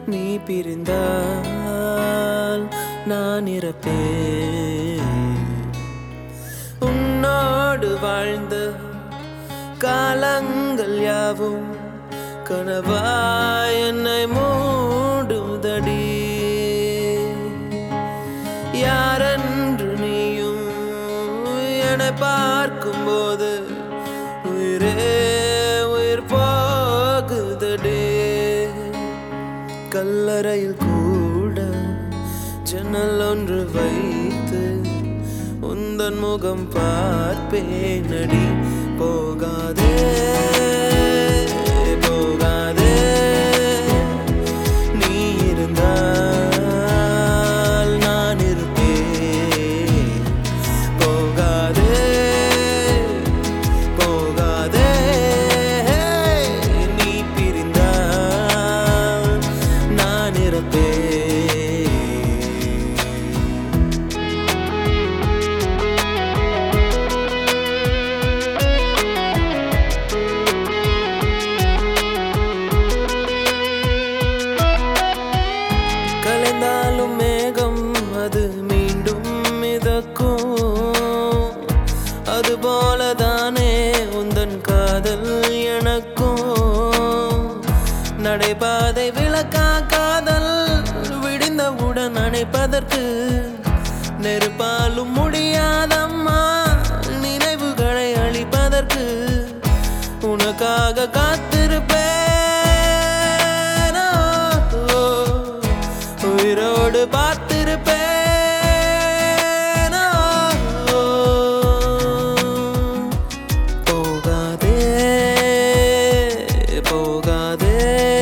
நீ பிரிந்தால் நான் இறப்பேன் உன்னோடு வாழ்ந்த காலங்கள் யாவும் கனவாய் என்னை மூடுதடி யாரென்று நீயும் என்னை பார்க்கும்போது உயிரே உயிர் போகுதடி கல்லறையில் கூட ஜன்னல் ஒன்று வைத்து உந்தன் முகம் பார்ப்பேனடி போகாதே போகாதே நீ இருந்தால் நான் இருப்பேன் போகாதே போகாதே நீ பிரிந்தால் நான் இருப்பேன் கலைந்தாலும் மேகம் அது மீண்டும் மிதக்கும் அதுபோலதானே உந்தன் காதல் எனக்கும் நடைபாதை விளக்கா காதல் விடிந்தவுடன் அணைப்பதற்கு நெருப்பாலும் முடியாதம்மா நினைவுகளை அழிப்பதற்கு உனக்காக காத்திருப்பேன் ஓ, உயிரோடு பார்த்திருப்பேன் ஓ, போகாதே போகாதே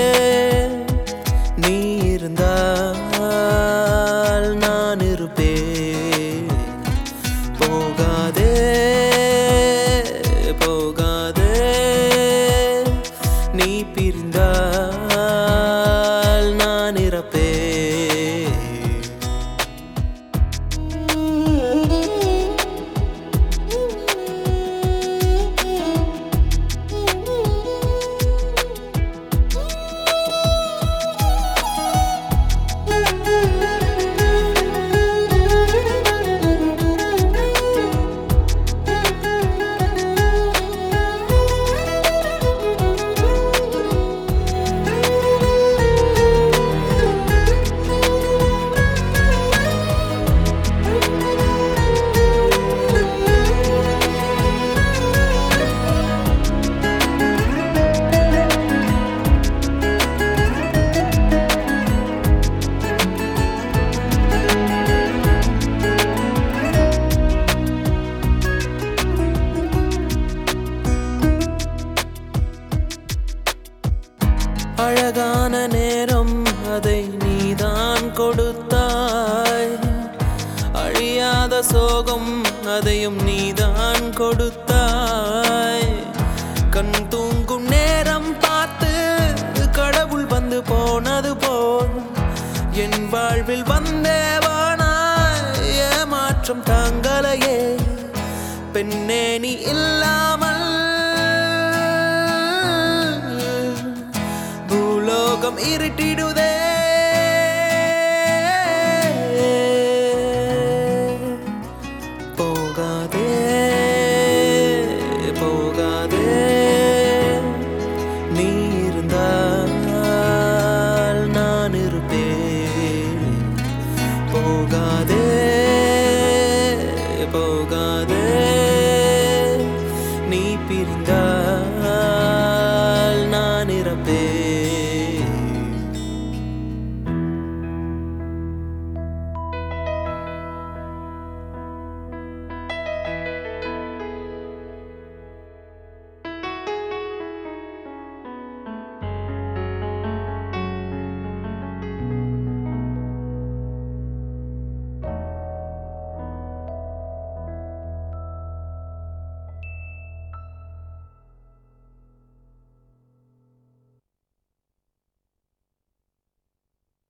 நீ இருந்தால் நான் இருப்பேன் போகாதே போகாதே நீ பிரிந்தால் நான் இறப்பேன் அழகான நேரம் அதை நீதான் கொடுத்தாய் அழியாத சோகம் அதையும் நீதான் கொடுத்தாய் கண் தூங்கும் நேரம் பார்த்து கடவுள் வந்து போனது போல் என் வாழ்வில் வந்தேவானா ஏமாற்றம் தாங்களையே பெண்ணே நீ இல்லாமல் பூலோகம் இருட்டிடுதே